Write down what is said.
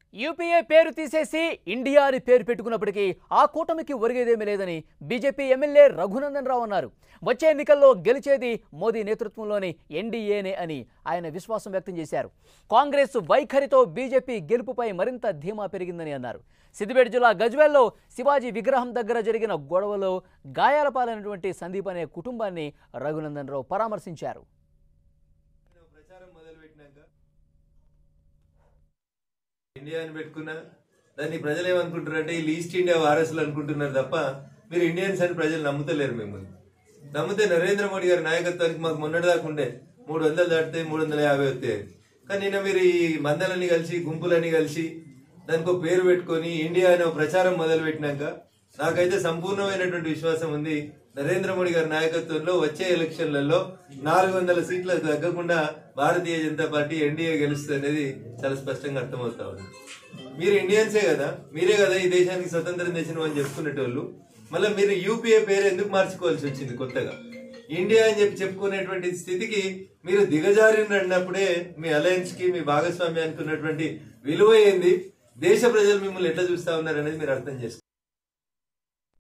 UPA పేరు తీసేసి India అని పేరు పెట్టుకున్నప్పటికీ ఆ కూటమికి ఒరిగేదేమీ లేదని బీజేపీ ఎమ్మెల్యే రఘునందన్ రావు అన్నారు వచ్చే ఎన్నికల్లో గెలిచేది మోదీ నేతృత్వంలోని ఎన్డీఏనే అని ఆయన విశ్వాసం వ్యక్తం చేశారు కాంగ్రెస్ వైఖరితో బీజేపీ గెలుపుపై మరింత ధీమా పెరిగిందని అన్నారు సిద్దిపేట జిల్లా గజ్వేల్లో శివాజీ విగ్రహం దగ్గర జరిగిన గొడవలో గాయాల పాలైనటువంటి సందీప్ అనే కుటుంబాన్ని రఘునందన్ రావు పరామర్శించారు ప్రచారం మొదలు పెట్టినాక ఇండియా అని పెట్టుకున్నా దాన్ని ప్రజలు ఏమనుకుంటారంటే ఈ ఈస్ట్ ఇండియా వారసులు అనుకుంటున్నారు తప్ప మీరు ఇండియన్స్ అని ప్రజలు నమ్ముతలేరు మిమ్మల్ని నమ్మితే నరేంద్ర మోడీ గారి నాయకత్వానికి మాకు మొన్నటిదాకా ఉండే మూడు వందలు దాటితే మూడు వందల యాభై వస్తాయి కానీ నిన్న మీరు ఈ మందలని కలిసి గుంపులని కలిసి దానికి ఒక పేరు పెట్టుకొని ఇండియా అనే ఒక ప్రచారం మొదలు పెట్టినాక నాకైతే సంపూర్ణమైనటువంటి విశ్వాసం ఉంది నరేంద్ర మోడీ గారి నాయకత్వంలో వచ్చే ఎలక్షన్లలో నాలుగు వందల సీట్లకు తగ్గకుండా భారతీయ జనతా పార్టీ ఎన్డీఏ గెలుస్తుంది అనేది చాలా స్పష్టంగా అర్థమవుతా ఉంది మీరు ఇండియన్సే కదా మీరే కదా ఈ దేశానికి స్వతంత్రం తెచ్చిన అని చెప్పుకునేటోళ్ళు మళ్ళీ మీరు యూపీఏ పేరు ఎందుకు మార్చుకోవాల్సి వచ్చింది కొత్తగా ఇండియా అని చెప్పి చెప్పుకునేటువంటి స్థితికి మీరు దిగజారినప్పుడే మీ అలయన్స్ కి మీ భాగస్వామ్యానికి ఉన్నటువంటి విలువ ఏంది దేశ ప్రజలు మిమ్మల్ని ఎట్లా చూస్తా ఉన్నారు అనేది మీరు అర్థం చేసుకోండి